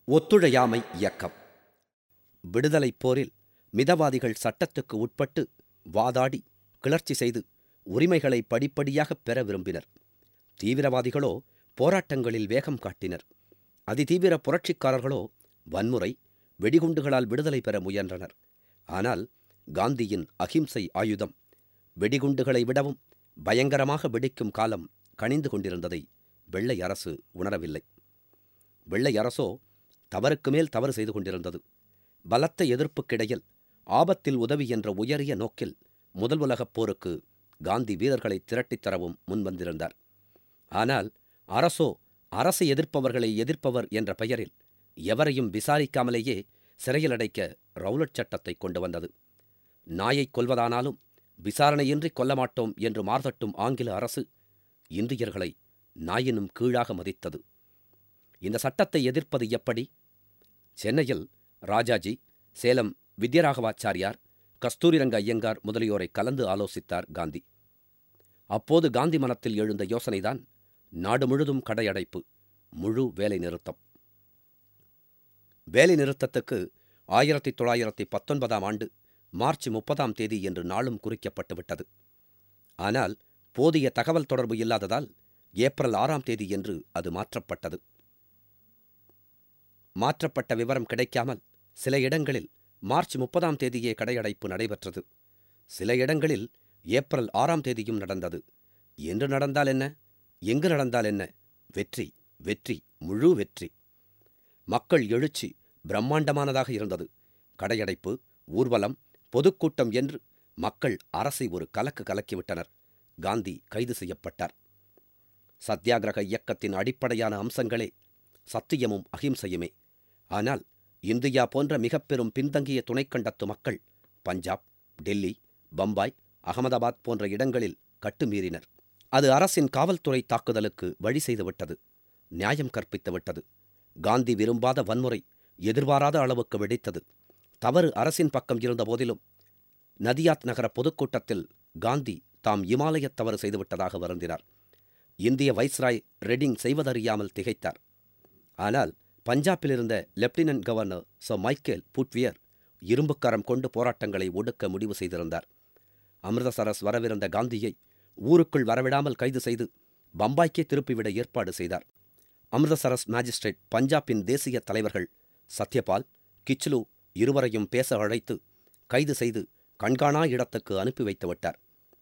ஒத்துழையாமை இயக்கம் விடுதலைப் போரில் மிதவாதிகள் சட்டத்துக்கு உட்பட்டு வாதாடி கிளர்ச்சி செய்து உரிமைகளை படிப்படியாகப் பெற விரும்பினர் தீவிரவாதிகளோ போராட்டங்களில் வேகம் காட்டினர் அதிதீவிர புரட்சிக்காரர்களோ வன்முறை வெடிகுண்டுகளால் விடுதலை பெற முயன்றனர் ஆனால் காந்தியின் அகிம்சை ஆயுதம் வெடிகுண்டுகளை விடவும் பயங்கரமாக வெடிக்கும் காலம் கனிந்து கொண்டிருந்ததை வெள்ளை அரசு உணரவில்லை வெள்ளை அரசோ தவறுக்கு மேல் தவறு செய்து கொண்டிருந்தது பலத்த எதிர்ப்புக்கிடையில் ஆபத்தில் உதவி என்ற உயரிய நோக்கில் முதல் உலகப் போருக்கு காந்தி வீரர்களை திரட்டித் தரவும் முன்வந்திருந்தார் ஆனால் அரசோ அரசை எதிர்ப்பவர்களை எதிர்ப்பவர் என்ற பெயரில் எவரையும் விசாரிக்காமலேயே சிறையில் அடைக்க ரவுலட் சட்டத்தை கொண்டு வந்தது நாயைக் கொல்வதானாலும் விசாரணையின்றி கொல்ல மாட்டோம் என்று மார்தட்டும் ஆங்கில அரசு இந்தியர்களை நாயினும் கீழாக மதித்தது இந்த சட்டத்தை எதிர்ப்பது எப்படி சென்னையில் ராஜாஜி சேலம் வித்யராகவாச்சாரியார் கஸ்தூரிரங்க ஐயங்கார் முதலியோரை கலந்து ஆலோசித்தார் காந்தி அப்போது காந்தி மனத்தில் எழுந்த யோசனைதான் நாடு முழுதும் கடையடைப்பு முழு வேலை நிறுத்தம் வேலை நிறுத்தத்துக்கு ஆயிரத்தி தொள்ளாயிரத்தி பத்தொன்பதாம் ஆண்டு மார்ச் முப்பதாம் தேதி என்று நாளும் குறிக்கப்பட்டு விட்டது ஆனால் போதிய தகவல் தொடர்பு இல்லாததால் ஏப்ரல் ஆறாம் தேதி என்று அது மாற்றப்பட்டது மாற்றப்பட்ட விவரம் கிடைக்காமல் சில இடங்களில் மார்ச் முப்பதாம் தேதியே கடையடைப்பு நடைபெற்றது சில இடங்களில் ஏப்ரல் ஆறாம் தேதியும் நடந்தது என்று நடந்தால் என்ன எங்கு நடந்தால் என்ன வெற்றி வெற்றி முழு வெற்றி மக்கள் எழுச்சி பிரம்மாண்டமானதாக இருந்தது கடையடைப்பு ஊர்வலம் பொதுக்கூட்டம் என்று மக்கள் அரசை ஒரு கலக்கு கலக்கிவிட்டனர் காந்தி கைது செய்யப்பட்டார் சத்தியாகிரக இயக்கத்தின் அடிப்படையான அம்சங்களே சத்தியமும் அகிம்சையுமே ஆனால் இந்தியா போன்ற மிக பெரும் பின்தங்கிய துணைக்கண்டத்து மக்கள் பஞ்சாப் டெல்லி பம்பாய் அகமதாபாத் போன்ற இடங்களில் கட்டுமீறினர் அது அரசின் காவல்துறை தாக்குதலுக்கு வழி செய்துவிட்டது நியாயம் கற்பித்துவிட்டது காந்தி விரும்பாத வன்முறை எதிர்பாராத அளவுக்கு வெடித்தது தவறு அரசின் பக்கம் இருந்த போதிலும் நதியாத் நகர பொதுக்கூட்டத்தில் காந்தி தாம் இமாலயத் தவறு செய்துவிட்டதாக வருந்தினார் இந்திய வைஸ்ராய் ரெடிங் செய்வதறியாமல் திகைத்தார் ஆனால் பஞ்சாபில் இருந்த lieutenant governor sir Michael O'Dwyer இரும்புக்கரம் கொண்டு போராட்டங்களை ஒடுக்க முடிவு செய்திருந்தார் அமிர்தசரஸ் வரவிருந்த காந்தியை ஊருக்குள் வரவிடாமல் கைது செய்து பம்பாய்க்கே திருப்பிவிட ஏற்பாடு செய்தார் அமிர்தசரஸ் மேஜிஸ்ட்ரேட் பஞ்சாபின் தேசிய தலைவர்கள் சத்யபால் கிச்லு இருவரையும் பேச அழைத்து கைது செய்து கண்காணா இடத்துக்கு அனுப்பி வைத்து விட்டார்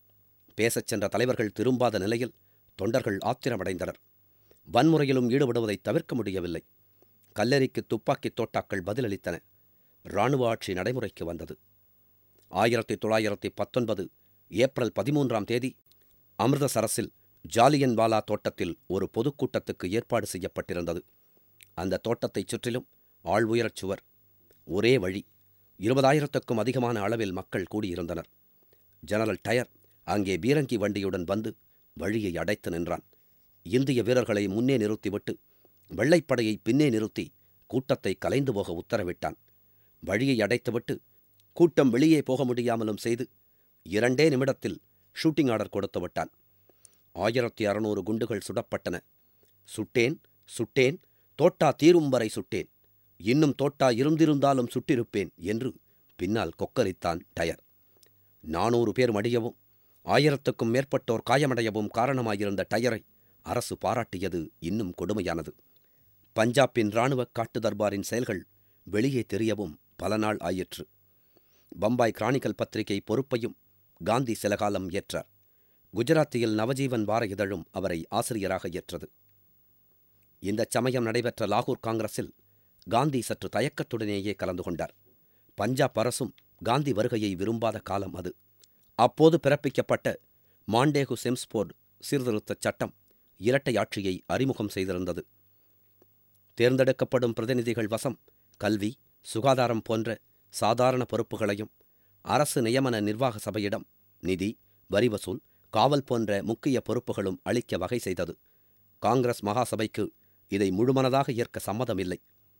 பேசச் சென்ற தலைவர்கள் திரும்பாத நிலையில் தொண்டர்கள் ஆத்திரமடைந்தனர் வன்முறையிலும் ஈடுபடுவதை தவிர்க்க முடியவில்லை கல்லெறிக்கு துப்பாக்கித் தோட்டாக்கள் பதிலளித்தன இராணுவ ஆட்சி நடைமுறைக்கு வந்தது ஆயிரத்தி தொள்ளாயிரத்தி பத்தொன்பது ஏப்ரல் பதிமூன்றாம் தேதி அமிர்தசரஸில் ஜாலியன்வாலா தோட்டத்தில் ஒரு பொதுக்கூட்டத்துக்கு ஏற்பாடு செய்யப்பட்டிருந்தது அந்த தோட்டத்தைச் சுற்றிலும் ஆள் உயரச் சுவர் ஒரே வழி இருபதாயிரத்துக்கும் அதிகமான அளவில் மக்கள் கூடியிருந்தனர் ஜெனரல் டயர் அங்கே பீரங்கி வண்டியுடன் வந்து வழியை அடைத்து நின்றான் இந்திய வீரர்களை முன்னே நிறுத்திவிட்டு வெள்ளைப்படையை பின்னே நிறுத்தி கூட்டத்தை கலைந்து போக உத்தரவிட்டான் வழியை அடைத்துவிட்டு கூட்டம் வெளியே போக முடியாமலும் செய்து இரண்டே நிமிடத்தில் ஷூட்டிங் ஆர்டர் கொடுத்து விட்டான் ஆயிரத்தி அறுநூறு குண்டுகள் சுடப்பட்டன சுட்டேன் சுட்டேன் தோட்டா தீரும் வரை சுட்டேன் இன்னும் தோட்டா இருந்திருந்தாலும் சுட்டிருப்பேன் என்று பின்னால் கொக்கரித்தான் டயர் நானூறு பேர் மடியவும் ஆயிரத்துக்கும் மேற்பட்டோர் காயமடையவும் காரணமாயிருந்த டயரை அரசு பாராட்டியது இன்னும் கொடுமையானது பஞ்சாபின் இராணுவ காட்டு தர்பாரின் செயல்கள் வெளியே தெரியவும் பல நாள் ஆயிற்று பம்பாய் கிரானிக்கல் பத்திரிகை பொறுப்பையும் காந்தி சில காலம் ஏற்றார் குஜராத்தியில் நவஜீவன் வார இதழும் அவரை ஆசிரியராக ஏற்றது இந்த சமயம் நடைபெற்ற லாகூர் காங்கிரஸில் காந்தி சற்று தயக்கத்துடனேயே கலந்து கொண்டார் பஞ்சாப் அரசும் காந்தி வருகையை விரும்பாத காலம் அது அப்போது பிறப்பிக்கப்பட்ட மாண்டேகு செம்ஸ்போர்ட் சீர்திருத்தச் சட்டம் இரட்டை ஆட்சியை அறிமுகம் செய்திருந்தது தேர்ந்தெடுக்கப்படும் பிரதிநிதிகள் வசம் கல்வி சுகாதாரம் போன்ற சாதாரண பொறுப்புகளையும் அரசு நியமன நிர்வாக சபையிடம் நிதி வரி வசூல் காவல் போன்ற முக்கிய பொறுப்புகளும் அளிக்க வகை செய்தது காங்கிரஸ் மகாசபைக்கு இதை முழுமனதாக ஏற்க சம்மதமில்லை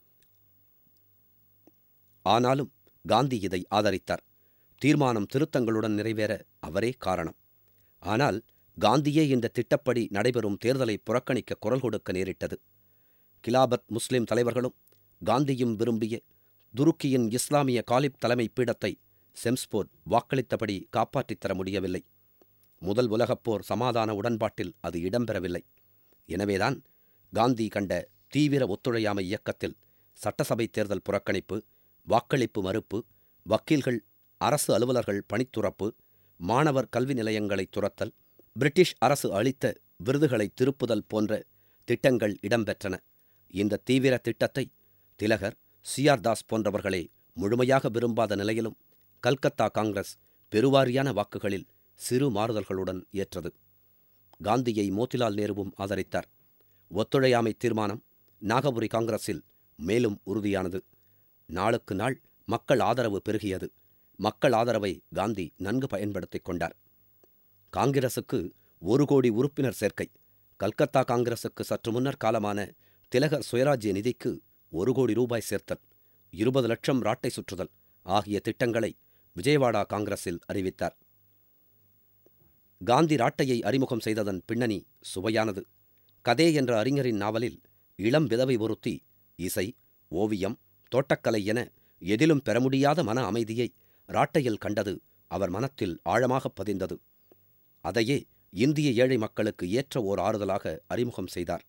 ஆனாலும் காந்தி இதை ஆதரித்தார் தீர்மானம் திருத்தங்களுடன் நிறைவேற அவரே காரணம் ஆனால் காந்தியே இந்த திட்டப்படி நடைபெறும் தேர்தலை புறக்கணிக்க குரல் கொடுக்க நேரிட்டது கிலாபத் முஸ்லிம் தலைவர்களும் காந்தியும் விரும்பிய துருக்கியின் இஸ்லாமிய காலிப் தலைமை பீடத்தை செம்ஸ்போர்ட் வாக்களித்தபடி காப்பாற்றித் தர முடியவில்லை முதல் உலகப் போர் சமாதான உடன்பாட்டில் அது இடம்பெறவில்லை எனவேதான் காந்தி கண்ட தீவிர ஒத்துழையாமை இயக்கத்தில் சட்டசபை தேர்தல் புறக்கணிப்பு வாக்களிப்பு மறுப்பு வக்கீல்கள் அரசு அலுவலர்கள் பணித்துறப்பு மாணவர் கல்வி நிலையங்களை துரத்தல் பிரிட்டிஷ் அரசு அளித்த விருதுகளை திருப்புதல் போன்ற திட்டங்கள் இடம்பெற்றன இந்த தீவிர திட்டத்தை திலகர் சிஆர் தாஸ் போன்றவர்களே முழுமையாக விரும்பாத நிலையிலும் கல்கத்தா காங்கிரஸ் பெருவாரியான வாக்குகளில் சிறு மாறுதல்களுடன் ஏற்றது காந்தியை மோதிலால் நேருவும் ஆதரித்தார் ஒத்துழையாமை தீர்மானம் நாகபுரி காங்கிரஸில் மேலும் உறுதியானது நாளுக்கு நாள் மக்கள் ஆதரவு பெருகியது மக்கள் ஆதரவை காந்தி நன்கு பயன்படுத்திக் கொண்டார் காங்கிரசுக்கு ஒரு கோடி உறுப்பினர் சேர்க்கை கல்கத்தா காங்கிரசுக்கு சற்று முன்னர் காலமான திலகர் சுயராஜ்ய நிதிக்கு ஒரு கோடி ரூபாய் சேர்த்தல் இருபது லட்சம் ராட்டை சுற்றுதல் ஆகிய திட்டங்களை விஜயவாடா காங்கிரஸில் அறிவித்தார் காந்தி ராட்டையை அறிமுகம் செய்ததன் பின்னணி சுவையானது கதே என்ற அறிஞரின் நாவலில் இளம் விதவை ஒருத்தி இசை ஓவியம் தோட்டக்கலை என எதிலும் பெற முடியாத மன அமைதியை ராட்டையில் கண்டது அவர் மனத்தில் ஆழமாகப் பதிந்தது அதையே இந்திய ஏழை மக்களுக்கு ஏற்ற ஓர் ஆறுதலாக அறிமுகம் செய்தார்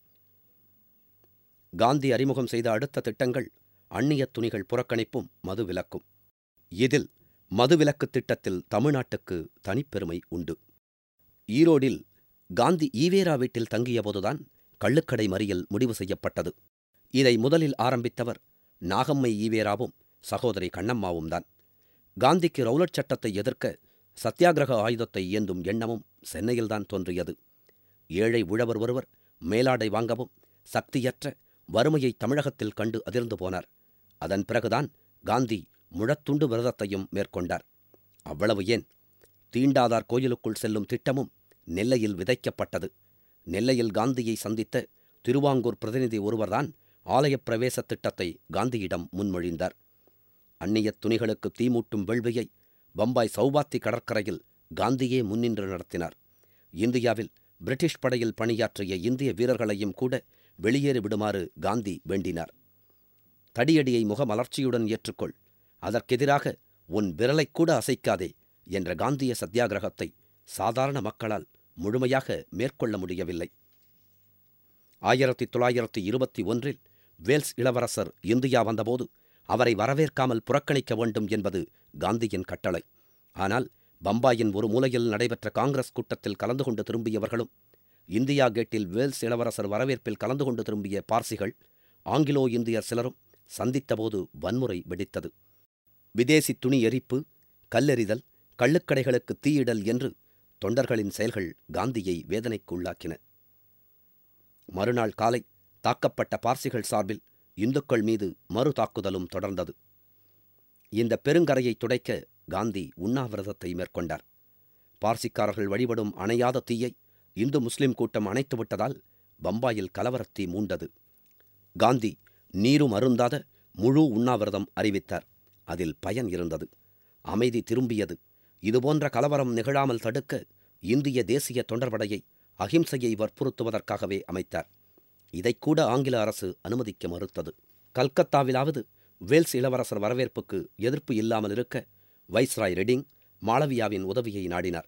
காந்தி அறிமுகம் செய்த அடுத்த திட்டங்கள் அந்நிய துணிகள் புறக்கணிப்பும் மது விலக்கும் இதில் மதுவிலக்கு திட்டத்தில் தமிழ்நாட்டுக்கு தனிப்பெருமை உண்டு ஈரோடில் காந்தி ஈவேரா வீட்டில் தங்கியபோதுதான் கள்ளுக்கடை மறியல் முடிவு செய்யப்பட்டது இதை முதலில் ஆரம்பித்தவர் நாகம்மை ஈவேராவும் சகோதரி கண்ணம்மாவும் தான் காந்திக்கு ரவுலட் சட்டத்தை எதிர்க்க சத்தியாகிரக ஆயுதத்தை ஏந்தும் எண்ணமும் சென்னையில்தான் தோன்றியது ஏழை உழவர் ஒருவர் மேலாடை வாங்கவும் சக்தியற்ற வறுமையை தமிழகத்தில் கண்டு அதிர்ந்து போனார் அதன் பிறகுதான் காந்தி முழத்துண்டு விரதத்தையும் மேற்கொண்டார் அவ்வளவு ஏன் தீண்டாதார் கோயிலுக்குள் செல்லும் திட்டமும் நெல்லையில் விதைக்கப்பட்டது நெல்லையில் காந்தியை சந்தித்த திருவாங்கூர் பிரதிநிதி ஒருவர்தான் ஆலயப் பிரவேச திட்டத்தை காந்தியிடம் முன்மொழிந்தார் அந்நியத் துணிகளுக்கு தீமூட்டும் வேள்வியை பம்பாய் சௌபாத்தி கடற்கரையில் காந்தியே முன்னின்று நடத்தினார் இந்தியாவில் பிரிட்டிஷ் படையில் பணியாற்றிய இந்திய வீரர்களையும் கூட வெளியேறி விடுமாறு காந்தி வேண்டினார் தடியடியை முகமலர்ச்சியுடன் ஏற்றுக்கொள் அதற்கெதிராக உன் விரலைக் கூட அசைக்காதே என்ற காந்திய சத்தியாகிரகத்தை சாதாரண மக்களால் முழுமையாக மேற்கொள்ள முடியவில்லை ஆயிரத்தி தொள்ளாயிரத்தி இருபத்தி ஒன்றில் வேல்ஸ் இளவரசர் இந்தியா வந்தபோது அவரை வரவேற்காமல் புறக்கணிக்க வேண்டும் என்பது காந்தியின் கட்டளை ஆனால் பம்பாயின் ஒரு மூலையில் நடைபெற்ற காங்கிரஸ் கூட்டத்தில் கலந்து கொண்டு திரும்பியவர்களும் இந்தியா கேட்டில் வேல்ஸ் இளவரசர் வரவேற்பில் கலந்து கொண்டு திரும்பிய பார்சிகள் ஆங்கிலோ இந்தியர் சிலரும் சந்தித்தபோது வன்முறை வெடித்தது விதேசி துணி எரிப்பு கல்லெறிதல் கள்ளுக்கடைகளுக்கு தீயிடல் என்று தொண்டர்களின் செயல்கள் காந்தியை வேதனைக்கு உள்ளாக்கின மறுநாள் காலை தாக்கப்பட்ட பார்சிகள் சார்பில் இந்துக்கள் மீது மறு தாக்குதலும் தொடர்ந்தது இந்த பெருங்கரையை துடைக்க காந்தி உண்ணாவிரதத்தை மேற்கொண்டார் பார்சிக்காரர்கள் வழிபடும் அணையாத தீயை இந்து முஸ்லிம் கூட்டம் அணைத்து விட்டதால் பம்பாயில் கலவரத்தீ மூண்டது காந்தி நீரும் அருந்தாத முழு உண்ணாவிரதம் அறிவித்தார் அதில் பயன் இருந்தது அமைதி திரும்பியது இதுபோன்ற கலவரம் நிகழாமல் தடுக்க இந்திய தேசிய தொண்டர்படையை அகிம்சையை வற்புறுத்துவதற்காகவே அமைத்தார் இதைக்கூட ஆங்கில அரசு அனுமதிக்க மறுத்தது கல்கத்தாவிலாவது வேல்ஸ் இளவரசர் வரவேற்புக்கு எதிர்ப்பு இல்லாமல் இருக்க வைஸ்ராய் ரெடிங் மாளவியாவின் உதவியை நாடினார்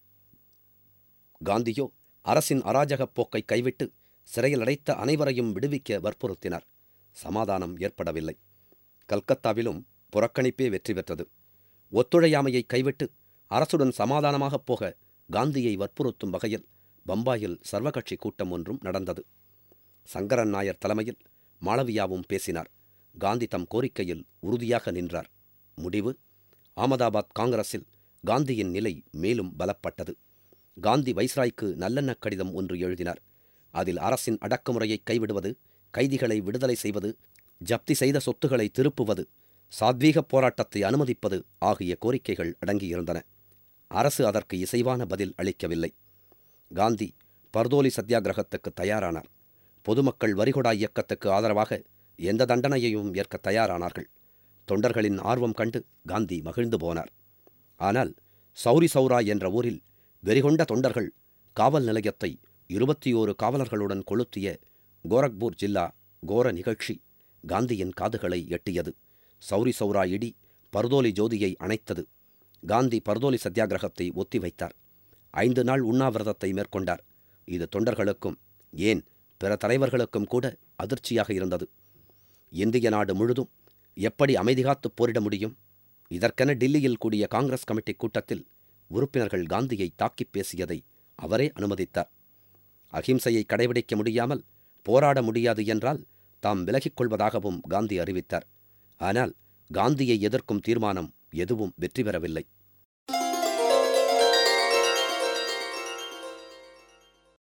காந்தியோ அரசின் அராஜகப் போக்கை கைவிட்டு சிறையில் அடைத்த அனைவரையும் விடுவிக்க வற்புறுத்தினார் சமாதானம் ஏற்படவில்லை கல்கத்தாவிலும் புறக்கணிப்பே வெற்றி பெற்றது ஒத்துழையாமையை கைவிட்டு அரசுடன் சமாதானமாகப் போக காந்தியை வற்புறுத்தும் வகையில் பம்பாயில் சர்வகட்சி கூட்டம் ஒன்றும் நடந்தது சங்கரன் நாயர் தலைமையில் மாளவியாவும் பேசினார் காந்தி தம் கோரிக்கையில் உறுதியாக நின்றார் முடிவு ஆமதாபாத் காங்கிரஸில் காந்தியின் நிலை மேலும் பலப்பட்டது காந்தி வைஸ்ராய்க்கு நல்லெண்ணக் கடிதம் ஒன்று எழுதினார் அதில் அரசின் அடக்குமுறையை கைவிடுவது கைதிகளை விடுதலை செய்வது ஜப்தி செய்த சொத்துக்களை திருப்புவது சாத்வீகப் போராட்டத்தை அனுமதிப்பது ஆகிய கோரிக்கைகள் அடங்கியிருந்தன அரசு அதற்கு இசைவான பதில் அளிக்கவில்லை காந்தி பர்தோலி சத்தியாகிரகத்துக்கு தயாரானார் பொதுமக்கள் வரிகொடா இயக்கத்துக்கு ஆதரவாக எந்த தண்டனையையும் ஏற்க தயாரானார்கள் தொண்டர்களின் ஆர்வம் கண்டு காந்தி மகிழ்ந்து போனார் ஆனால் சௌரி சௌரா என்ற ஊரில் வெறிகொண்ட தொண்டர்கள் காவல் நிலையத்தை இருபத்தி ஓரு காவலர்களுடன் கொளுத்திய கோரக்பூர் ஜில்லா கோர நிகழ்ச்சி காந்தியின் காதுகளை எட்டியது சௌரி சௌரா இடி பர்தோலி ஜோதியை அணைத்தது காந்தி பர்தோலி சத்தியாகிரகத்தை ஒத்திவைத்தார் ஐந்து நாள் உண்ணாவிரதத்தை மேற்கொண்டார் இது தொண்டர்களுக்கும் ஏன் பிற தலைவர்களுக்கும் கூட அதிர்ச்சியாக இருந்தது இந்திய நாடு முழுதும் எப்படி அமைதி காத்து போரிட முடியும் இதற்கென டில்லியில் கூடிய காங்கிரஸ் கமிட்டி கூட்டத்தில் உறுப்பினர்கள் காந்தியை தாக்கிப் பேசியதை அவரே அனுமதித்தார் அகிம்சையை கடைபிடிக்க முடியாமல் போராட முடியாது என்றால் தாம் விலகிக் கொள்வதாகவும் காந்தி அறிவித்தார் ஆனால் காந்தியை எதிர்க்கும் தீர்மானம் எதுவும் வெற்றி பெறவில்லை